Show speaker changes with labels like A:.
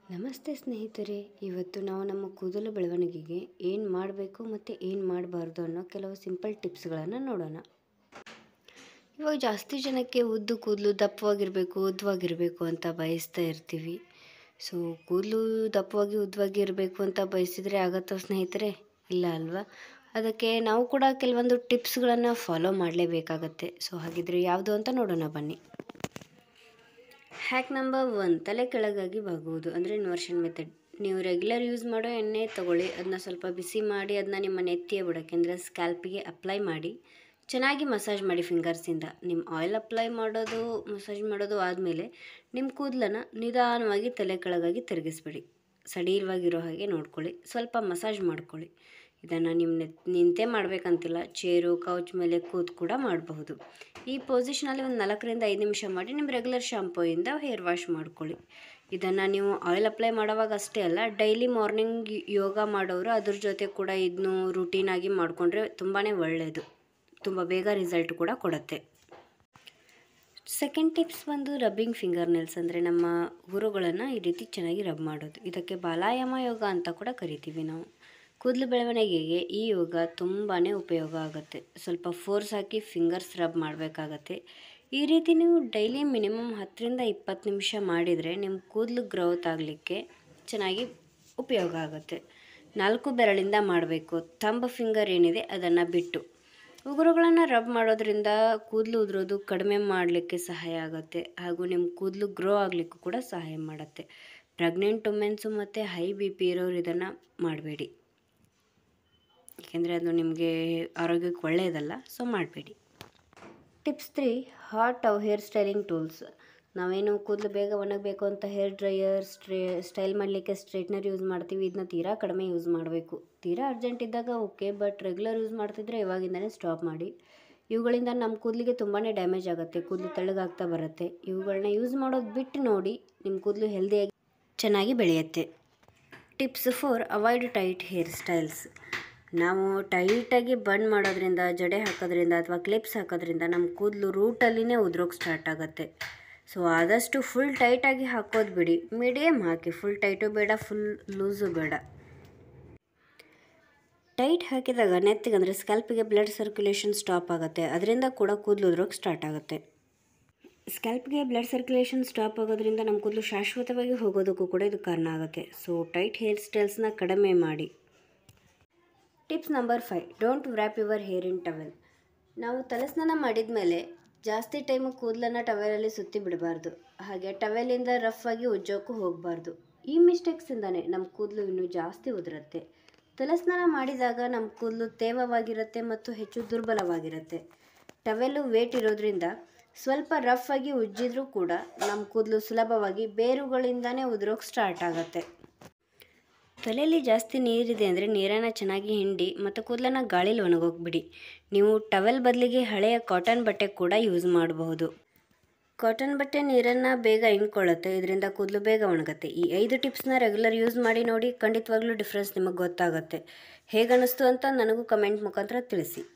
A: ನಮಸ್ತೆ ಸ್ನೇಹಿತರೆ ಇವತ್ತು ನಾವು ನಮ್ಮ ಕೂದಲು ಬೆಳವಣಿಗೆಗೆ ಏನು ಮಾಡಬೇಕು ಮತ್ತು ಏನು ಮಾಡಬಾರ್ದು ಅನ್ನೋ ಕೆಲವು ಸಿಂಪಲ್ ಟಿಪ್ಸ್ಗಳನ್ನು ನೋಡೋಣ ಇವಾಗ ಜಾಸ್ತಿ ಜನಕ್ಕೆ ಉದ್ದು ಕೂದಲು ದಪ್ಪವಾಗಿರಬೇಕು ಉದ್ದವಾಗಿರಬೇಕು ಅಂತ ಬಯಸ್ತಾ ಇರ್ತೀವಿ ಸೊ ಕೂದಲು ದಪ್ಪವಾಗಿ ಉದ್ದವಾಗಿ ಇರಬೇಕು ಅಂತ ಬಯಸಿದರೆ ಆಗತ್ತೋ ಸ್ನೇಹಿತರೆ ಇಲ್ಲ ಅಲ್ವಾ ಅದಕ್ಕೆ ನಾವು ಕೂಡ ಕೆಲವೊಂದು ಟಿಪ್ಸ್ಗಳನ್ನು ಫಾಲೋ ಮಾಡಲೇಬೇಕಾಗತ್ತೆ ಸೊ ಹಾಗಿದ್ರೆ ಯಾವುದು ಅಂತ ನೋಡೋಣ ಬನ್ನಿ ಹ್ಯಾಕ್ ನಂಬರ್ ಒನ್ ತಲೆ ಕೆಳಗಾಗಿ ಬಾಗುವುದು ಅಂದರೆ ಇನ್ವರ್ಷನ್ ಮೆಥಡ್ ನೀವು ರೆಗ್ಯುಲರ್ ಯೂಸ್ ಮಾಡೋ ಎಣ್ಣೆ ತೊಗೊಳ್ಳಿ ಅದನ್ನ ಸ್ವಲ್ಪ ಬಿಸಿ ಮಾಡಿ ಅದನ್ನ ನಿಮ್ಮ ನೆತ್ತಿಯ ಬುಡಕ್ಕೆ ಅಂದರೆ ಸ್ಕ್ಯಾಲ್ಪಿಗೆ ಅಪ್ಲೈ ಮಾಡಿ ಚೆನ್ನಾಗಿ ಮಸಾಜ್ ಮಾಡಿ ಫಿಂಗರ್ಸಿಂದ ನಿಮ್ಮ ಆಯಿಲ್ ಅಪ್ಲೈ ಮಾಡೋದು ಮಸಾಜ್ ಮಾಡೋದು ಆದಮೇಲೆ ನಿಮ್ಮ ಕೂದಲನ್ನು ನಿಧಾನವಾಗಿ ತಲೆ ಕೆಳಗಾಗಿ ತಿರುಗಿಸ್ಬಿಡಿ ಸಡಿಲವಾಗಿರೋ ಹಾಗೆ ನೋಡ್ಕೊಳ್ಳಿ ಸ್ವಲ್ಪ ಮಸಾಜ್ ಮಾಡ್ಕೊಳ್ಳಿ ಇದನ್ನು ನಿಮ್ಮ ನೆತ್ ನಿಂತೇ ಮಾಡಬೇಕಂತಿಲ್ಲ ಚೇರು ಕೌಚ್ ಮೇಲೆ ಕೂತ್ ಕೂಡ ಮಾಡಬಹುದು ಈ ಪೊಸಿಷನಲ್ಲಿ ಒಂದು ನಾಲ್ಕರಿಂದ ಐದು ನಿಮಿಷ ಮಾಡಿ ನಿಮ್ಮ ರೆಗ್ಯುಲರ್ ಶಾಂಪೂಯಿಂದ ಹೇರ್ ವಾಶ್ ಮಾಡ್ಕೊಳ್ಳಿ ಇದನ್ನು ನೀವು ಆಯಿಲ್ ಅಪ್ಲೈ ಮಾಡೋವಾಗ ಅಷ್ಟೇ ಅಲ್ಲ ಡೈಲಿ ಮಾರ್ನಿಂಗ್ ಯೋಗ ಮಾಡೋರು ಅದ್ರ ಜೊತೆ ಕೂಡ ಇದನ್ನು ರುಟೀನಾಗಿ ಮಾಡಿಕೊಂಡ್ರೆ ತುಂಬಾ ಒಳ್ಳೆಯದು ತುಂಬ ಬೇಗ ರಿಸಲ್ಟ್ ಕೂಡ ಕೊಡುತ್ತೆ ಸೆಕೆಂಡ್ ಟಿಪ್ಸ್ ಬಂದು ರಬ್ಬಿಂಗ್ ಫಿಂಗರ್ ನೆಲ್ಸ್ ಅಂದರೆ ನಮ್ಮ ಹುರುಗಳನ್ನು ಈ ರೀತಿ ಚೆನ್ನಾಗಿ ರಬ್ ಮಾಡೋದು ಇದಕ್ಕೆ ಬಾಲಾಯಾಮ ಯೋಗ ಅಂತ ಕೂಡ ಕರಿತೀವಿ ನಾವು ಕೂದಲು ಬೆಳವಣಿಗೆಗೆ ಈ ಯೋಗ ತುಂಬಾ ಉಪಯೋಗ ಆಗುತ್ತೆ ಸ್ವಲ್ಪ ಫೋರ್ಸ್ ಹಾಕಿ ಫಿಂಗರ್ಸ್ ರಬ್ ಮಾಡಬೇಕಾಗತ್ತೆ ಈ ರೀತಿ ನೀವು ಡೈಲಿ ಮಿನಿಮಮ್ ಹತ್ತರಿಂದ ಇಪ್ಪತ್ತು ನಿಮಿಷ ಮಾಡಿದರೆ ನಿಮ್ಮ ಕೂದಲು ಗ್ರೋತ್ ಆಗಲಿಕ್ಕೆ ಚೆನ್ನಾಗಿ ಉಪಯೋಗ ಆಗುತ್ತೆ ನಾಲ್ಕು ಬೆರಳಿಂದ ಮಾಡಬೇಕು ತಂಬ ಫಿಂಗರ್ ಏನಿದೆ ಅದನ್ನು ಬಿಟ್ಟು ಉಗುರುಗಳನ್ನು ರಬ್ ಮಾಡೋದ್ರಿಂದ ಕೂದಲು ಉದುರೋದು ಕಡಿಮೆ ಮಾಡಲಿಕ್ಕೆ ಸಹಾಯ ಆಗುತ್ತೆ ಹಾಗೂ ನಿಮ್ಮ ಕೂದಲು ಗ್ರೋ ಆಗಲಿಕ್ಕೂ ಕೂಡ ಸಹಾಯ ಮಾಡುತ್ತೆ ಪ್ರೆಗ್ನೆಂಟ್ ವುಮೆನ್ಸು ಮತ್ತು ಹೈ ಬಿ ಪಿ ಇರೋರು ಇದನ್ನು ಮಾಡಬೇಡಿ ಏಕೆಂದರೆ ಅದು ನಿಮಗೆ ಆರೋಗ್ಯಕ್ಕೆ ಒಳ್ಳೆಯದಲ್ಲ ಸೊ ಮಾಡಬೇಡಿ tips three hot of hair styling tools ನಾವೇನು ಕೂದಲು ಬೇಗ ಒಣಗಬೇಕು ಅಂತ ಹೇರ್ ಡ್ರೈಯರ್ ಸ್ಟ್ರೇ ಸ್ಟೈಲ್ ಮಾಡಲಿಕ್ಕೆ ಸ್ಟ್ರೈಟ್ನರ್ ಯೂಸ್ ಮಾಡ್ತೀವಿ ಇದನ್ನ ತೀರಾ ಕಡಿಮೆ ಯೂಸ್ ಮಾಡಬೇಕು ತೀರಾ ಅರ್ಜೆಂಟ್ ಇದ್ದಾಗ ಓಕೆ ಬಟ್ ರೆಗ್ಯುಲರ್ ಯೂಸ್ ಮಾಡ್ತಿದ್ರೆ ಇವಾಗಿಂದನೇ ಸ್ಟಾಪ್ ಮಾಡಿ ಇವುಗಳಿಂದ ನಮ್ಮ ಕೂದಲಿಗೆ ತುಂಬಾ ಡ್ಯಾಮೇಜ್ ಆಗುತ್ತೆ ಕೂದಲು ತೆಳ್ಳಗಾಗ್ತಾ ಬರುತ್ತೆ ಇವುಗಳನ್ನ ಯೂಸ್ ಮಾಡೋದು ಬಿಟ್ಟು ನೋಡಿ ನಿಮ್ಮ ಕೂದಲು ಹೆಲ್ದಿಯಾಗಿ ಚೆನ್ನಾಗಿ ಬೆಳೆಯುತ್ತೆ tips four avoid tight hair styles ನಾವು ಟೈಟಾಗಿ ಬಂಡ್ ಮಾಡೋದ್ರಿಂದ ಜಡೆ ಹಾಕೋದ್ರಿಂದ ಅಥವಾ ಕ್ಲಿಪ್ಸ್ ಹಾಕೋದ್ರಿಂದ ನಮ್ಮ ಕೂದಲು ರೂಟಲ್ಲಿನೇ ಉದ್ರೋಕ್ಕೆ ಸ್ಟಾರ್ಟ್ ಆಗುತ್ತೆ ಸೊ ಆದಷ್ಟು ಫುಲ್ ಟೈಟಾಗಿ ಹಾಕೋದು ಬಿಡಿ ಮೀಡಿಯಮ್ ಹಾಕಿ ಫುಲ್ ಟೈಟು ಬೇಡ ಫುಲ್ ಲೂಸು ಬೇಡ ಟೈಟ್ ಹಾಕಿದಾಗ ನೆತ್ತಿಗೆ ಅಂದರೆ ಸ್ಕ್ಯಾಲ್ಪಿಗೆ ಬ್ಲಡ್ ಸರ್ಕ್ಯುಲೇಷನ್ ಸ್ಟಾಪ್ ಆಗುತ್ತೆ ಅದರಿಂದ ಕೂಡ ಕೂದಲು ಉದ್ರೋಕ್ಕೆ ಸ್ಟಾರ್ಟ್ ಆಗುತ್ತೆ ಸ್ಕ್ಯಾಲ್ಪ್ಗೆ ಬ್ಲಡ್ ಸರ್ಕ್ಯುಲೇಷನ್ ಸ್ಟಾಪ್ ಆಗೋದ್ರಿಂದ ನಮ್ಮ ಕೂದಲು ಶಾಶ್ವತವಾಗಿ ಹೋಗೋದಕ್ಕೂ ಕೂಡ ಇದು ಕಾರಣ ಆಗುತ್ತೆ ಸೊ ಟೈಟ್ ಹೇರ್ ಸ್ಟೈಲ್ಸ್ನ ಕಡಿಮೆ ಮಾಡಿ tips number five don't wrap your hair in towel ನಾವು ತಲೆಸ್ನಾನ ಮಾಡಿದ ಮೇಲೆ ಜಾಸ್ತಿ ಟೈಮು ಕೂದಲನ್ನು ಟವೆಲಲ್ಲಿ ಸುತ್ತಿ ಬಿಡಬಾರ್ದು ಹಾಗೆ ಟವೆಲಿಂದ ರಫ್ ಆಗಿ ಉಜ್ಜೋಕ್ಕೂ ಹೋಗಬಾರ್ದು ಈ ಮಿಸ್ಟೇಕ್ಸಿಂದನೇ ನಮ್ಮ ಕೂದಲು ಇನ್ನೂ ಜಾಸ್ತಿ ಉದುರುತ್ತೆ ತಲೆಸ್ನಾನ ಮಾಡಿದಾಗ ನಮ್ಮ ಕೂದಲು ತೇವವಾಗಿರುತ್ತೆ ಮತ್ತು ಹೆಚ್ಚು ದುರ್ಬಲವಾಗಿರುತ್ತೆ ಟವೆಲ್ಲು ವೇಟ್ ಇರೋದ್ರಿಂದ ಸ್ವಲ್ಪ ರಫ್ ಆಗಿ ಉಜ್ಜಿದ್ರೂ ಕೂಡ ನಮ್ಮ ಕೂದಲು ಸುಲಭವಾಗಿ ಬೇರುಗಳಿಂದನೇ ಉದುರೋಕ್ಕೆ ಸ್ಟಾರ್ಟ್ ಆಗುತ್ತೆ ತಲೆಯಲ್ಲಿ ಜಾಸ್ತಿ ನೀರಿದೆ ಅಂದರೆ ನೀರನ್ನು ಚೆನ್ನಾಗಿ ಹಿಂಡಿ ಮತ್ತು ಕೂದಲನ್ನು ಗಾಳಿಲಿ ಒಣಗೋಗ್ಬಿಡಿ ನೀವು ಟವೆಲ್ ಬದಲಿಗೆ ಹಳೆಯ ಕಾಟನ್ ಬಟ್ಟೆ ಕೂಡ ಯೂಸ್ ಮಾಡಬಹುದು ಕಾಟನ್ ಬಟ್ಟೆ ನೀರನ್ನು ಬೇಗ ಹಿಂಡ್ಕೊಳ್ಳುತ್ತೆ ಇದರಿಂದ ಕೂದಲು ಬೇಗ ಒಣಗುತ್ತೆ ಈ ಐದು ಟಿಪ್ಸ್ನ ರೆಗ್ಯುಲರ್ ಯೂಸ್ ಮಾಡಿ ನೋಡಿ ಖಂಡಿತವಾಗ್ಲೂ ಡಿಫ್ರೆನ್ಸ್ ನಿಮಗೆ ಗೊತ್ತಾಗುತ್ತೆ ಹೇಗನ್ನಿಸ್ತು ಅಂತ ನನಗೂ ಕಮೆಂಟ್ ಮುಖಾಂತರ ತಿಳಿಸಿ